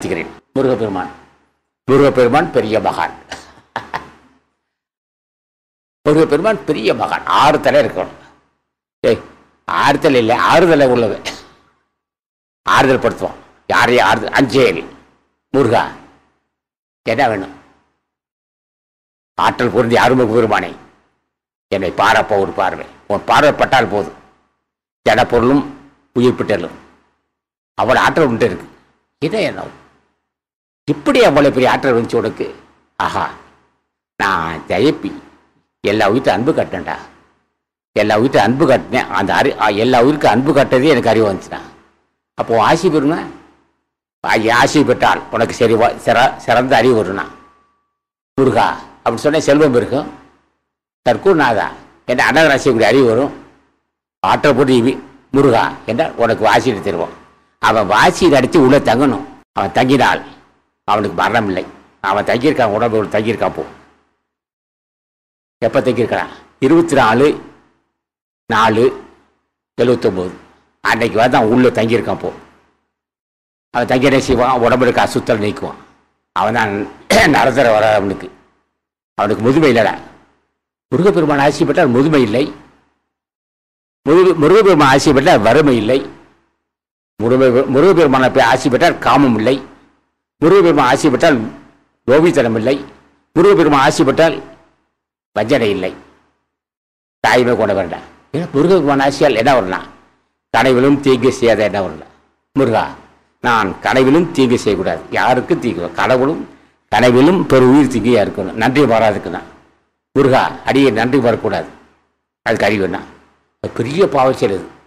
இருக்கிறேன் முருகப்பெருமான் முருகப்பெருமான் பெரிய மகான் முருகப்பெருமான் பெரிய மகான் ஆறு தலை இருக்கணும் ஏய் ஆறு தலை இல்லை ஆறு தலை உள்ளவன் ஆறுதல் படுத்துவான் யாரையும் ஆறுதல் அஞ்சேல் முருகா என்ன வேணும் ஆற்றல் பொருந்தி அருமை பெருமானே என்னை பாரப்ப ஒரு பார்வை உன் பார்வைப்பட்டால் போதும் ஜட பொருளும் உயிர் பெற்றலும் அவள் ஆற்றல் உண்டு இருக்கு இதை என்ன இப்படி அவ்வளவு பெரிய ஆற்றல் வந்துச்சு உனக்கு ஆஹா நான் ஜெயப்பி எல்லா உயிர்த்து அன்பு கட்டினேன்டா எல்லா உயிர்த்து அன்பு கட்டினேன் அந்த அறி ஆ, எல்லா உயிருக்கு அன்பு கட்டதே எனக்கு அறிவு வந்துச்சுடா அப்போ ஆசி பெறுங்க ஆசி பெற்றால் உனக்கு சரி வா- சிற சிறந்த அறிவு வரும்னா முருகா அப்படி சொன்ன செல்வம் இருக்கும் தற்கூர்நாதா என்ற அன்னதானம் செய்யக்கூடிய அறிவு வரும் ஆற்றல் போட்டு இவி முருகா என்றால் உனக்கு வாசிட்டு தருவான் அவன் வாசியில் அடித்து உள்ளே தங்கணும் அவன் தங்கினால் அவனுக்கு மரணம் இல்லை அவன் தங்கியிருக்கான் உடம்பு தங்கியிருக்கான் போ எப்போ தங்கியிருக்கிறான் இருபத்தி நாலு நாலு எழுபத்தொம்போது அன்னைக்கு வந்து அவன் உள்ளே தங்கியிருக்கான் போ அவன் தங்கி என்ன செய்வான் உடம்புல இருக்க அசுத்தல் நீக்குவான் அவன் தான் நரதர வர அவனுக்கு அவனுக்கு முதுமை இல்லைடா முருகப்பெருமான் ஆசி பெற்றால் முதுமை இல்லை முருக முருகப்பெருமான் ஆசி பெற்றால் வறுமை இல்லை முருக முருகப்பெருமானை போய் ஆசி பெற்றால் காமம் இல்லை முருகப்பெருமான் ஆசி பெற்றால் கோபித்தனம் இல்லை முருகப்பெருமான் ஆசி பெற்றால் வஞ்சனை இல்லை தாய்மை கொண்ட வேண்டாம் ஏன்னா முருகப்பெருமான் ஆசியால் என்ன வரலாம் கனவிலும் தீங்கு செய்யாத என்ன வரல முருகா நான் கனவிலும் தீங்கு செய்யக்கூடாது யாருக்கும் தீங்கு கடவுளும் கனவிலும் பெரு உயிர் தீங்கியா இருக்கணும் நன்றி மாறாதுக்கு தான் முருகா அடியை நன்றி வரக்கூடாது அதுக்கு அறிவுனா அது பெரிய பாவம் செய்யுது